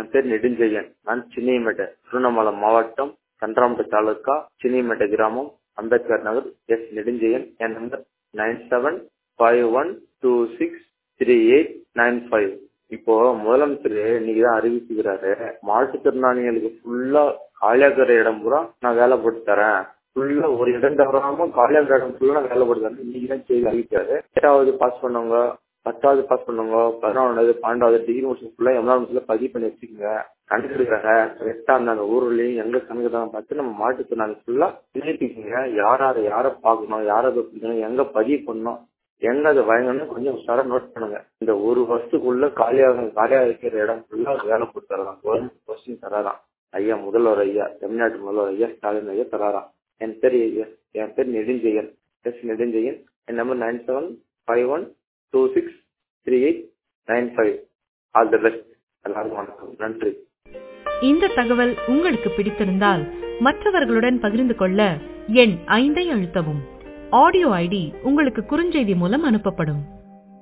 என் பேர் நெடுஞ்செழியன் நான் சின்னியமேட்டை திருவண்ணாமலை மாவட்டம் சந்திராமட்ட தாலுக்கா சின்னியமேட்டை கிராமம் அம்பேத்கர் நகர் எஸ் நெடுஞ்செழியன் என் number nine seven five one two six three eight nine five இப்போ முதலமைச்சர் இன்னைக்கு தான் அறிவிச்சுக்கிறாரு மாற்றுத்திறனாளிகளுக்கு ஃபுல்லா காலியாக்கிற இடம் பூரா நான் வேலை போட்டு தரேன் ஃபுல்லா ஒரு இடம் தவறாம காலியாக்கிற இடம் ஃபுல்லா நான் வேலை போட்டு தரேன் இன்னைக்கு தான் செய்தி அறிவிக்கிறாரு எட்டாவது பாஸ் பண்ணவங்க பத்தாவது பாஸ் பண்ணவங்க பதினொன்றாவது பன்னெண்டாவது டிகிரி முடிச்சு ஃபுல்லா எம்எல்ஏ பதிவு பண்ணி வச்சுக்கோங்க கணக்கு எடுக்கிறாங்க கரெக்டா அந்த ஊர்லயும் எங்க கணக்கு தான் பார்த்து நம்ம மாற்றுத்திறனாளி ஃபுல்லா விண்ணப்பிக்கங்க யார் யாரை யாரை பார்க்கணும் யாரை பிடிக்கணும் எங்க பதிவு பண்ணணும் எங்க அதை வழங்கணும் கொஞ்சம் உஷாரா நோட் பண்ணுங்க இந்த ஒரு வருஷத்துக்குள்ள காலியாக காலியாக இருக்கிற இடம் ஃபுல்லா வேலை போட்டு தரலாம் கவர்மெண்ட் கொஸ்டின் தராராம் ஐயா முதல்வர் ஐயா தமிழ்நாட்டு முதல்வர் ஐயா ஸ்டாலின் ஐயா தராராம் என் பேர் எஸ் என் பேர் நெடுஞ்செயன் எஸ் நெடுஞ்செயன் என் number nine seven five one two six three eight nine five all the best எல்லாருக்கும் வணக்கம் நன்றி இந்த தகவல் உங்களுக்கு பிடித்திருந்தால் மற்றவர்களுடன் பகிர்ந்து கொள்ள எண் ஐந்தை அழுத்தவும் ஆடியோ ஐடி உங்களுக்கு குறுஞ்செய்தி மூலம் அனுப்பப்படும்